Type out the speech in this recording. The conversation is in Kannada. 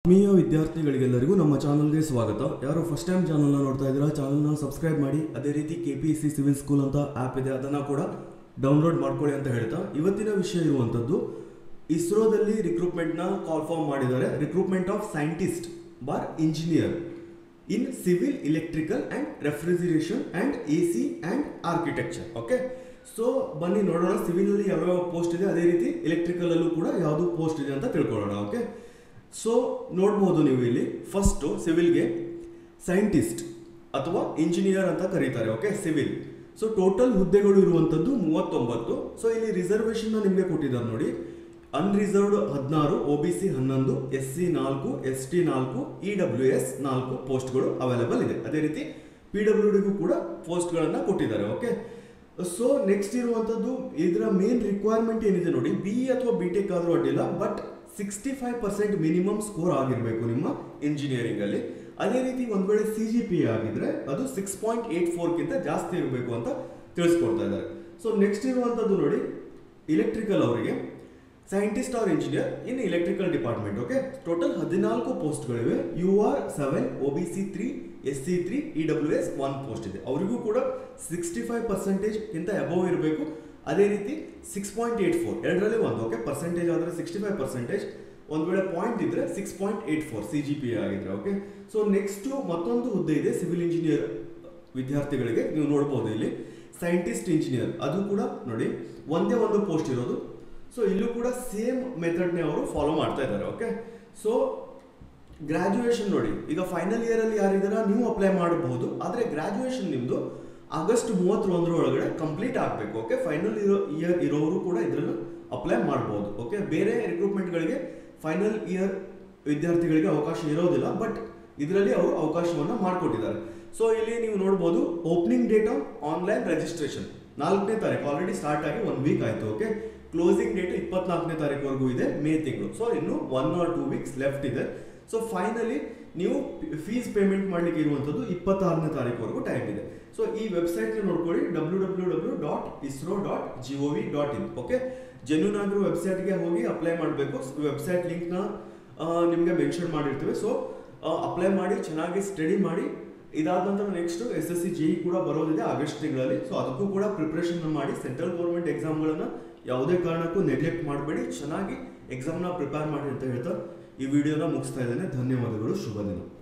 ಆತ್ಮೀಯ ವಿದ್ಯಾರ್ಥಿಗಳಿಗೆಲ್ಲರಿಗೂ ನಮ್ಮ ಚಾನಲ್ಗೆ ಸ್ವಾಗತ ಯಾರು ಫಸ್ಟ್ ಟೈಮ್ ಚಾನಲ್ನ ನೋಡ್ತಾ ಇದ್ದೀರಾ ಚಾನಲ್ನ ಸಬ್ಸ್ಕ್ರೈಬ್ ಮಾಡಿ ಅದೇ ರೀತಿ K P S C civil school ಅಂತ ಆ್ಯಪ್ ಇದೆ ಅದನ್ನು ಕೂಡ ಡೌನ್ಲೋಡ್ ಮಾಡ್ಕೊಳ್ಳಿ ಅಂತ ಹೇಳ್ತಾ ಇವತ್ತಿನ ವಿಷಯ ಇರುವಂಥದ್ದು ಇಸ್ರೋದಲ್ಲಿ ರಿಕ್ರೂಟ್ಮೆಂಟ್ನ ಕಾಲ್ ಫಾರ್ಮ್ ಮಾಡಿದ್ದಾರೆ ರಿಕ್ರೂಟ್ಮೆಂಟ್ ಆಫ್ ಸೈಂಟಿಸ್ಟ್ ಬಾರ್ engineer in civil electrical and refrigeration and A C and architecture okay so ಬನ್ನಿ ನೋಡೋಣ ಸಿವಿಲಲ್ಲಿ ಯಾವ್ಯಾವ ಪೋಸ್ಟ್ ಇದೆ ಅದೇ ರೀತಿ ಎಲೆಕ್ಟ್ರಿಕಲಲ್ಲೂ ಕೂಡ ಯಾವುದು ಪೋಸ್ಟ್ ಇದೆ ಅಂತ ತಿಳ್ಕೊಳ್ಳೋಣ ಓಕೆ ಸೊ ನೋಡ್ಬೋದು ನೀವು ಇಲ್ಲಿ ಫಸ್ಟು ಸಿವಿಲ್ಗೆ ಸೈಂಟಿಸ್ಟ್ ಅಥವಾ ಇಂಜಿನಿಯರ್ ಅಂತ ಕರೀತಾರೆ ಓಕೆ ಸಿವಿಲ್ ಸೊ ಟೋಟಲ್ ಹುದ್ದೆಗಳು ಇರುವಂಥದ್ದು ಮೂವತ್ತೊಂಬತ್ತು ಸೊ ಇಲ್ಲಿ ರಿಸರ್ವೇಷನ್ನ ನಿಮಗೆ ಕೊಟ್ಟಿದ್ದಾರೆ ನೋಡಿ ಅನ್ರಿಸರ್ವ್ಡ್ ಹದಿನಾರು ಒ ಬಿ ಸಿ ಹನ್ನೊಂದು ಎಸ್ ಸಿ ನಾಲ್ಕು ಎಸ್ ಟಿ ನಾಲ್ಕು ಇ ಡಬ್ಲ್ಯೂ ಎಸ್ ನಾಲ್ಕು ಪೋಸ್ಟ್ಗಳು ಅವೈಲೇಬಲ್ ಇದೆ ಅದೇ ರೀತಿ ಪಿ ಡಬ್ಲ್ಯೂ ಡಿಗೂ ಕೂಡ ಪೋಸ್ಟ್ಗಳನ್ನು ಕೊಟ್ಟಿದ್ದಾರೆ ಓಕೆ ಸೊ ನೆಕ್ಸ್ಟ್ ಇರುವಂಥದ್ದು ಇದರ ಮೇನ್ ರಿಕ್ವೈರ್ಮೆಂಟ್ ಏನಿದೆ ನೋಡಿ ಬಿ ಅಥವಾ ಬಿ ಟೆಕ್ ಆದರೂ ಅಡ್ಡಿಲ್ಲ but sixty five percent minimum score ಆಗಿರಬೇಕು ನಿಮ್ಮ ಇಂಜಿನಿಯರಿಂಗ್ ಅಲ್ಲಿ ಅದೇ ರೀತಿ ಒಂದ್ ವೇಳೆ ಸಿ ಜಿ ಪಿ ಆಗಿದ್ರೆ ಅದು ಸಿಕ್ಸ್ ಪಾಯಿಂಟ್ ಏಟ್ ಫೋರ್ಗಿಂತ ಜಾಸ್ತಿ ಇರಬೇಕು ಅಂತ ತಿಳಿಸ್ಕೊಡ್ತಾ ಇದ್ದಾರೆ ಸೊ ನೆಕ್ಸ್ಟ್ ಇರುವಂಥದ್ದು ನೋಡಿ ಇಲೆಕ್ಟ್ರಿಕಲ್ ಅವರಿಗೆ scientist or engineer in electrical department okay total ಹದಿನಾಲ್ಕು ಪೋಸ್ಟ್ಗಳಿವೆ U R seven O B C three S C three E W S one post ಇದೆ ಅವರಿಗೂ ಕೂಡ ಸಿಕ್ಸ್ಟಿ ಫೈವ್ ಪರ್ಸೆಂಟೇಜ್ ಇಂತ ಅಬೌವ್ ಇರಬೇಕು ಅದೇ ರೀತಿ ಸಿಕ್ಸ್ ಪಾಯಿಂಟ್ ಏಟ್ ಫೋರ್ ಎರಡರಲ್ಲಿ ಒಂದು ಓಕೆ ಪರ್ಸೆಂಟೇಜ್ ಆದರೆ ಸಿಕ್ಸ್ಟಿ ಫೈವ್ ಪರ್ಸೆಂಟೇಜ್ ಒಂದು ವೇಳೆ ಪಾಯಿಂಟ್ ಇದ್ರೆ six point eight four C G P ಆಗಿದ್ರೆ ಓಕೆ ಸೊ ನೆಕ್ಸ್ಟು ಮತ್ತೊಂದು ಹುದ್ದೆ ಇದೆ ಸಿವಿಲ್ ಇಂಜಿನಿಯರ್ ವಿದ್ಯಾರ್ಥಿಗಳಿಗೆ ನೀವು ನೋಡ್ಬೋದು ಇಲ್ಲಿ ಸೈಂಟಿಸ್ಟ್ ಇಂಜಿನಿಯರ್ ಅದು ಕೂಡ ನೋಡಿ ಒಂದೇ ಒಂದು ಪೋಸ್ಟ್ ಇರೋದು ಸೊ ಇಲ್ಲೂ ಕೂಡ ಸೇಮ್ ಮೆಥಡ್ನೇ ಅವರು ಫಾಲೋ ಮಾಡ್ತಾ ಇದ್ದಾರೆ ಓಕೆ ಸೊ ಗ್ರಾಜುಯೇಷನ್ ನೋಡಿ ಈಗ ಫೈನಲ್ ಇಯರ್ ಅಲ್ಲಿ ಯಾರಿದಾರ ನೀವು ಅಪ್ಲೈ ಮಾಡಬಹುದು ಆದ್ರೆ ಗ್ರಾಜುಯೇಷನ್ ನಿಮ್ದು ಆಗಸ್ಟ್ ಮೂವತ್ತೊಂದರ ಒಳಗಡೆ ಕಂಪ್ಲೀಟ್ ಆಗಬೇಕು ಓಕೆ ಫೈನಲ್ ಇರೋ ಇಯರ್ ಇರೋರು ಕೂಡ ಇದರಲ್ಲಿ ಅಪ್ಲೈ ಮಾಡ್ಬೋದು ಓಕೆ ಬೇರೆ ರಿಕ್ರೂಟ್ಮೆಂಟ್ಗಳಿಗೆ ಫೈನಲ್ ಇಯರ್ ವಿದ್ಯಾರ್ಥಿಗಳಿಗೆ ಅವಕಾಶ ಇರೋದಿಲ್ಲ ಬಟ್ ಇದರಲ್ಲಿ ಅವರು ಅವಕಾಶವನ್ನು ಮಾಡಿಕೊಟ್ಟಿದ್ದಾರೆ ಸೊ ಇಲ್ಲಿ ನೀವು ನೋಡ್ಬೋದು opening date of online registration ನಾಲ್ಕನೇ ತಾರೀಕು ಆಲ್ರೆಡಿ ಸ್ಟಾರ್ಟ್ ಆಗಿ ಒನ್ ವೀಕ್ ಆಯಿತು ಓಕೆ ಕ್ಲೋಸಿಂಗ್ ಡೇಟ್ ಇಪ್ಪತ್ನಾಲ್ಕನೇ ತಾರೀಕುವರೆಗೂ ಇದೆ ಮೇ ತಿಂಗಳು ಸೊ ಇನ್ನು one or two weeks left ಇದೆ ಸೊ ಫೈನಲಿ ನೀವು ಫೀಸ್ ಪೇಮೆಂಟ್ ಮಾಡಲಿಕ್ಕೆ ಇರುವಂಥದ್ದು ಇಪ್ಪತ್ತಾರನೇ ತಾರೀಕುವರೆಗೂ ಟೈಮ್ ಇದೆ ಸೊ ಈ ವೆಬ್ಸೈಟ್ನ ನೋಡ್ಕೊಳ್ಳಿ W W W dot ISRO dot G O V dot in okay genuine ಆಗಿರೋ ವೆಬ್ಸೈಟ್ಗೆ ಹೋಗಿ ಅಪ್ಲೈ ಮಾಡಬೇಕು ವೆಬ್ಸೈಟ್ ಲಿಂಕ್ನ ನಿಮಗೆ ಮೆನ್ಷನ್ ಮಾಡಿರ್ತೀವಿ ಸೊ ಅಪ್ಲೈ ಮಾಡಿ ಚೆನ್ನಾಗಿ ಸ್ಟಡಿ ಮಾಡಿ ಇದಾದ ನಂತರ next S S C G ಕೂಡ ಬರೋದಿದೆ ಆಗಸ್ಟ್ ತಿಂಗಳಲ್ಲಿ ಸೊ ಅದಕ್ಕೂ ಕೂಡ ಪ್ರಿಪ್ರೇಷನ್ ಮಾಡಿ ಸೆಂಟ್ರಲ್ ಗೌರ್ಮೆಂಟ್ ಎಕ್ಸಾಮ್ಗಳನ್ನು ಯಾವುದೇ ಕಾರಣಕ್ಕೂ ನೆಗ್ಲೆಕ್ಟ್ ಮಾಡಬೇಡಿ ಚೆನ್ನಾಗಿ ಎಕ್ಸಾಮ್ನ ಪ್ರಿಪೇರ್ ಮಾಡಿ ಅಂತ ಹೇಳ್ತಾ ಈ ವಿಡಿಯೋನ ಮುಗಿಸ್ತಾ ಇದ್ದೇನೆ ಧನ್ಯವಾದಗಳು ಶುಭ ದಿನ